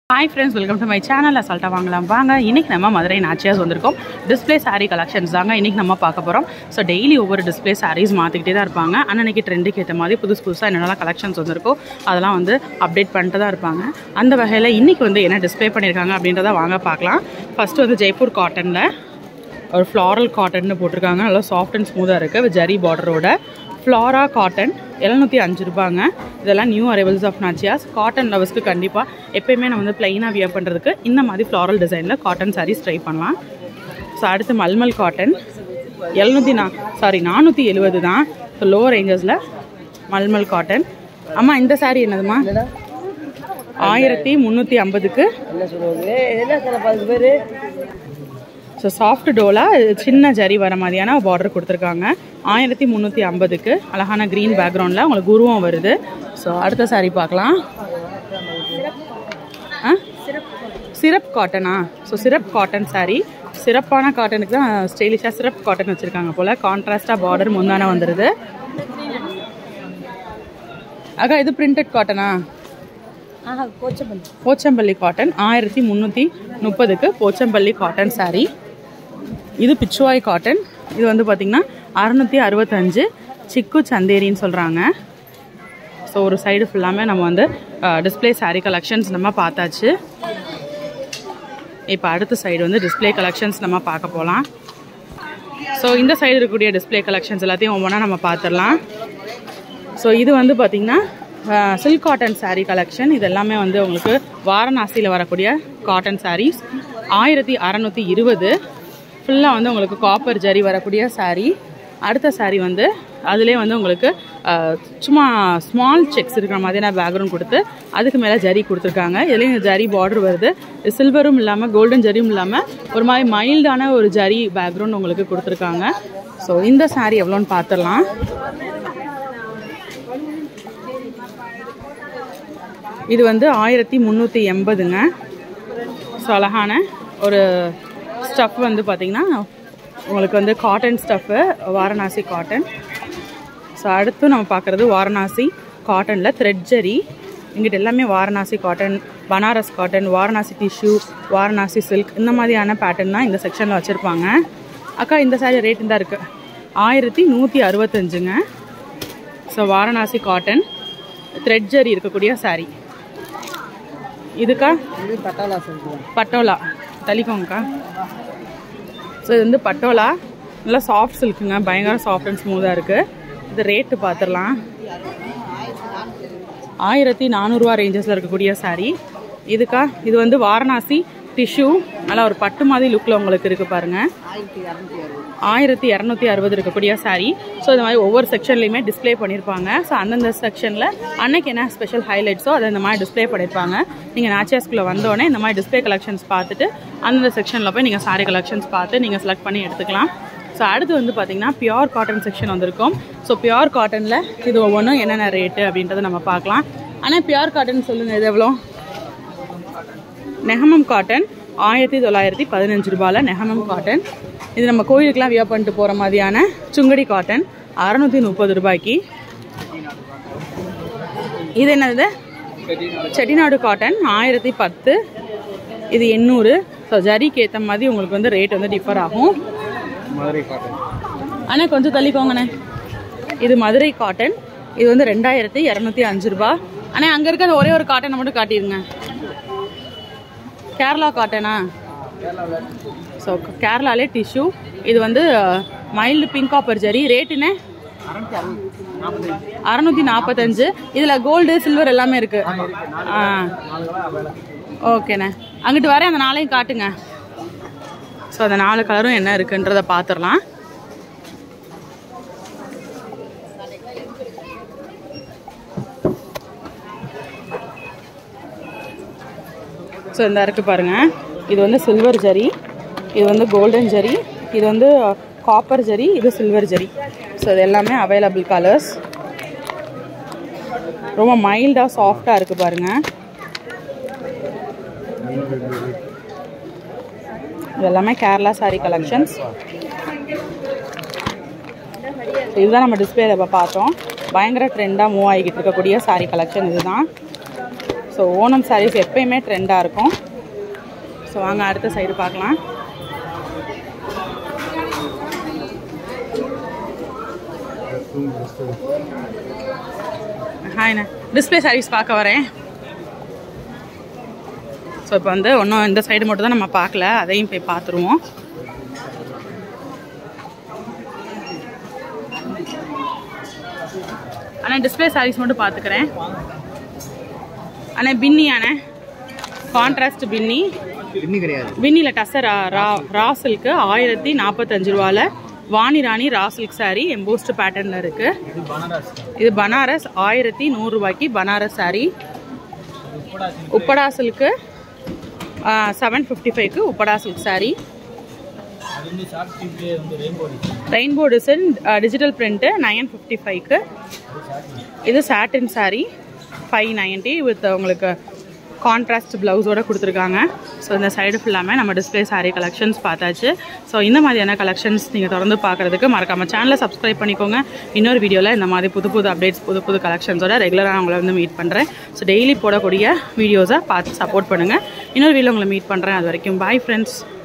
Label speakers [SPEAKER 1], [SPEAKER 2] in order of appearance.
[SPEAKER 1] hi friends welcome to my channel அசால்ட்டாக வாங்கலாம் வாங்க இன்றைக்கி நம்ம மதுரை நாச்சியாஸ் வந்திருக்கோம் டிஸ்ப்ளே saree கலெக்ஷன்ஸ் தாங்க இன்றைக்கி நம்ம பார்க்க போகிறோம் ஸோ டெய்லி ஒவ்வொரு டிஸ்ப்ளே sarees மாற்றிக்கிட்டே தான் இருப்பாங்க அன்னன்னைக்கு ட்ரெண்டுக்கு ஏற்ற மாதிரி புதுசு புதுசாக என்னென்னலாம் கலெக்ஷன்ஸ் வந்திருக்கோ அதெல்லாம் வந்து அப்டேட் பண்ணிட்டு தான் இருப்பாங்க அந்த வகையில் இன்றைக்கி வந்து என்ன டிஸ்ப்ளே பண்ணியிருக்காங்க அப்படின்றத வாங்க பார்க்கலாம் ஃபஸ்ட்டு வந்து ஜெய்ப்பூர் காட்டனில் ஒரு ஃப்ளாரல் காட்டன்னு போட்டிருக்காங்க நல்லா சாஃப்ட் அண்ட் ஸ்மூத்தாக இருக்குது ஜரி பார்டரோட ஃப்ளாரா காட்டன் எழுநூற்றி அஞ்சு ரூபாங்க இதெல்லாம் new arrivals of Nachiyas cotton லவர்ஸ்க்கு கண்டிப்பாக எப்பயுமே நம்ம வந்து ப்ளைனாக வியர் பண்ணுறதுக்கு இந்த மாதிரி ஃப்ளாரல் டிசைனில் காட்டன் சாரீஸ் ட்ரை பண்ணலாம் ஸோ அடுத்து மல்மல் காட்டன் எழுநூற்றி நா சாரி நானூற்றி எழுபது தான் ஸோ லோ ரேஞ்சஸில் மல்மல் காட்டன் அம்மா இந்த saree என்னதுமா ஆயிரத்தி முந்நூற்றி ஐம்பதுக்கு
[SPEAKER 2] என்ன சொல்லுவது என்ன சார் பத்து பேர்
[SPEAKER 1] ஸோ சாஃப்ட் டோலா சின்ன ஜரி வர மாதிரியான பார்டர் கொடுத்துருக்காங்க ஆயிரத்தி முந்நூற்றி ஐம்பதுக்கு அழகான க்ரீன் பேக்ரவுண்டில் உங்களுக்கு உருவம் வருது ஸோ அடுத்த saree பார்க்கலாம் ஆ சிரப் காட்டனா ஸோ சிரப் காட்டன் saree சிறப்பான காட்டனுக்கு தான் ஸ்டைலிஷாக சிரப் காட்டன் வச்சுருக்காங்க போல் கான்ட்ராஸ்டாக பார்டர் முந்தான வந்துடுது அக்கா இது பிரிண்டட் காட்டனா
[SPEAKER 2] ஆஹா கோச்சப்பள்ளி
[SPEAKER 1] போச்சம்பள்ளி காட்டன் ஆயிரத்தி முந்நூற்றி முப்பதுக்கு போச்சம்பள்ளி காட்டன் saree இது பிச்சுவாய் காட்டன் இது வந்து பார்த்திங்கன்னா அறநூற்றி அறுபத்தஞ்சு சிக்கு சந்தேரின்னு சொல்கிறாங்க ஸோ ஒரு சைடு ஃபுல்லாமே நம்ம வந்து டிஸ்ப்ளே saree கலெக்ஷன்ஸ் நம்ம பார்த்தாச்சு இப்போ அடுத்த சைடு வந்து டிஸ்ப்ளே கலெக்ஷன்ஸ் நம்ம பார்க்க போகலாம் ஸோ இந்த சைடு இருக்கக்கூடிய டிஸ்ப்ளே கலெக்ஷன்ஸ் எல்லாத்தையும் ஒவ்வொன்றா நம்ம பார்த்துடலாம் ஸோ இது வந்து பார்த்திங்கன்னா சில்க் காட்டன் saree கலெக்ஷன் இது எல்லாமே வந்து உங்களுக்கு வாரணாசியில் வரக்கூடிய காட்டன் sarees ஆயிரத்தி அறநூற்றி இருபது ஃபுல்லாக வந்து உங்களுக்கு காப்பர் ஜரி வரக்கூடிய saree அடுத்த saree வந்து அதிலே வந்து உங்களுக்கு அஹ், சும்மா ஸ்மால் செக்ஸ் இருக்கிற மாதிரியான பேக்ரவுண்ட் கொடுத்து அதுக்கு மேலே ஜரி கொடுத்துருக்காங்க இதுலேயும் இந்த ஜரி பார்டர் வருது சில்வரும் இல்லாமல் கோல்டன் ஜரியும் இல்லாமல் ஒரு மாதிரி மைல்டான ஒரு ஜரி பேக்ரவுண்ட் உங்களுக்கு கொடுத்துருக்காங்க ஸோ இந்த saree எவ்வளோன்னு பார்த்துடலாம் இது வந்து ஆயிரத்தி முந்நூற்றி எண்பதுங்க ஸோ அழகான ஒரு ஸ்டஃப் வந்து பார்த்திங்கன்னா உங்களுக்கு வந்து cotton stuff Varanasi cotton so அடுத்து நம்ம பார்க்குறது வாரணாசி காட்டனில் த்ரெட் ஜரி இங்கிட்ட எல்லாமே Varanasi cotton Banaras cotton Varanasi tissue Varanasi silk இந்த மாதிரியான பேட்டர்ன் தான் இந்த செக்ஷனில் வச்சுருப்பாங்க அக்கா இந்த சாரி ரேட்டு தான் இருக்குது ஆயிரத்தி நூற்றி அறுபத்தஞ்சுங்க so Varanasi cotton thread zari இருக்கக்கூடிய saree இதுக்கா
[SPEAKER 2] இது பட்டாளா சொல்லுவாங்க
[SPEAKER 1] பட்டோலா தள்ளிக்கோங்கக்கா ஸோ இது வந்து பட்டோலா நல்லா சாஃப்ட் சில்க்குங்க பயங்கர சாஃப்ட் அண்ட் ஸ்மூத்தாக இருக்குது இது ரேட்டு பார்த்துடலாம் ஆயிரத்தி நானூறுரூவா ரேஞ்சஸில் இருக்கக்கூடிய saree இதுக்கா இது வந்து வாரணாசி டிஷ்யூ நல்லா ஒரு பட்டு மாதிரி லுக்கில் உங்களுக்கு இருக்குது பாருங்கள்
[SPEAKER 2] ஆயிரத்தி இரநூத்தி அறுபது
[SPEAKER 1] ஆயிரத்தி இரநூத்தி அறுபது இருக்கக்கூடிய saree ஸோ இந்த மாதிரி ஒவ்வொரு செக்ஷன்லையுமே டிஸ்ப்ளே பண்ணியிருப்பாங்க ஸோ அந்தந்த செக்ஷனில் அன்னைக்கு என்ன ஸ்பெஷல் ஹைலைட்ஸோ அதை இந்த மாதிரி டிஸ்ப்ளே பண்ணியிருப்பாங்க நீங்கள் நாச்சியாஸ்குள்ளே வந்தோடனே இந்த மாதிரி டிஸ்ப்ளே கலெக்ஷன்ஸ் பார்த்துட்டு அந்தந்த செக்ஷனில் போய் நீங்கள் saree கலெக்ஷன்ஸ் பார்த்து நீங்கள் செலக்ட் பண்ணி எடுத்துக்கலாம் ஸோ அடுத்து வந்து பார்த்தீங்கன்னா பியோர் காட்டன் செக்ஷன் வந்திருக்கும் ஸோ பியோர் காட்டனில் இது ஒவ்வொன்றும் என்னென்ன ரேட்டு அப்படின்றத நம்ம பார்க்கலாம் ஆனால் பியோர் காட்டன் சொல்லுங்கள் இது எவ்வளோ நெஹமம் காட்டன் ஆயிரத்தி தொள்ளாயிரத்தி பதினஞ்சு ரூபாயில் நெஹமம் காட்டன் இது நம்ம கோயிலுக்கெலாம் வியர் பண்ணிட்டு போகிற மாதிரியான சுங்கடி காட்டன் அறநூற்றி முப்பது ரூபாய்க்கு இது என்னது செட்டிநாடு காட்டன் ஆயிரத்தி பத்து இது எண்ணூறு ஸோ ஜரிக்கு ஏற்ற மாதிரி உங்களுக்கு வந்து ரேட் வந்து டிஃபர் ஆகும்
[SPEAKER 2] மதுரை காட்டன்
[SPEAKER 1] அண்ணா கொஞ்சம் தள்ளிக்கோங்கண்ணே இது மதுரை காட்டன் இது வந்து ரெண்டாயிரத்தி இரநூத்தி அஞ்சு ரூபா அண்ணா அங்கே இருக்க அந்த ஒரே ஒரு காட்டனை மட்டும் காட்டிடுங்க கேரளா காட்டனா ஸோ கேரளாலே டிஷ்யூ இது வந்து மைல்டு பிங்க் காப்பர் ஜரி ரேட்டுண்ணே அறநூற்றி நாற்பத்தஞ்சு இதில் கோல்டு சில்வர் எல்லாமே இருக்கு ஆ ஓகேண்ணே அங்கிட்டு வரேன் அந்த நாளையும் காட்டுங்க ஸோ அந்த நாலு கலரும் என்ன இருக்குன்றத பார்த்துடலாம் ஸோ இந்த இருக்கு பாருங்க இது வந்து சில்வர் ஜரி இது வந்து கோல்டன் ஜரி இது வந்து காப்பர் ஜரி இது சில்வர் ஜரி ஸோ இது எல்லாமே அவைலபிள் கலர்ஸ் ரொம்ப மைல்டாக சாஃப்டாக இருக்குது பாருங்க இது எல்லாமே கேரளா saree கலெக்ஷன்ஸ் இதுதான் நம்ம டிஸ்பிளேல இப்போ பார்த்தோம் பயங்கர ட்ரெண்டாக மூவ் ஆகிக்கிட்டு இருக்கக்கூடிய saree கலெக்ஷன் இதுதான் ஸோ ஓணம் சாரீஸ் எப்பயுமே ட்ரெண்டாக இருக்கும் ஸோ வாங்க அடுத்த சைடு பார்க்கலாம் ஹாய்ண்ணே டிஸ்பிளே சாரீஸ் பார்க்க வரேன் ஸோ இப்போ வந்து ஒன்றும் இந்த சைடு மட்டும் தான் நம்ம பார்க்கல அதையும் போய் பார்த்துருவோம் அண்ணா டிஸ்பிளே சாரீஸ் மட்டும் பார்த்துக்கிறேன் அண்ணா பின்னி அண்ணே கான்ட்ராஸ்ட் பின்னி
[SPEAKER 2] இன்னும் கிடையாது
[SPEAKER 1] பின்னியில் டசர் ரா ரா சில்க்கு ஆயிரத்தி நாற்பத்தஞ்சு ரூபாவில் Vani Rani raw silk saree embossed பேட்டர்னில் இருக்குது
[SPEAKER 2] இது பனாரஸ்
[SPEAKER 1] இது பனாரஸ் ஆயிரத்தி நூறுரூபாய்க்கு Banaras saree Uppada silk seven fifty ஃபைவ்க்கு உப்படா சில்க் சாரீ
[SPEAKER 2] அது வந்து ஷார்ட் டிப்லேயே வந்து rainbow
[SPEAKER 1] rainbow design digital print nine fifty ஃபைவ்க்கு இது satin saree five ninety with உங்களுக்கு கான்ட்ராஸ்ட் ப்ளவுஸோட கொடுத்துருக்காங்க ஸோ இந்த சைடு ஃபுல்லாமே நம்ம டிஸ்பிளே சாரீ கலெக்ஷன்ஸ் பார்த்தாச்சு ஸோ இந்த மாதிரியான கலெக்ஷன்ஸ் நீங்கள் தொடர்ந்து பார்க்குறதுக்கு மறக்காம சேனலை சப்ஸ்கிரைப் பண்ணிக்கோங்க இன்னொரு வீடியோவில் இந்த மாதிரி புது புது அப்டேட்ஸ் புது புது கலெக்ஷன்ஸோட ரெகுலராக உங்களை வந்து மீட் பண்ணுறேன் ஸோ டெய்லி போடக்கூடிய வீடியோஸை பார்த்து சப்போர்ட் பண்ணுங்கள் இன்னொரு வீடியோ உங்களை மீட் பண்ணுறேன் அது வரைக்கும் பாய் ஃப்ரெண்ட்ஸ்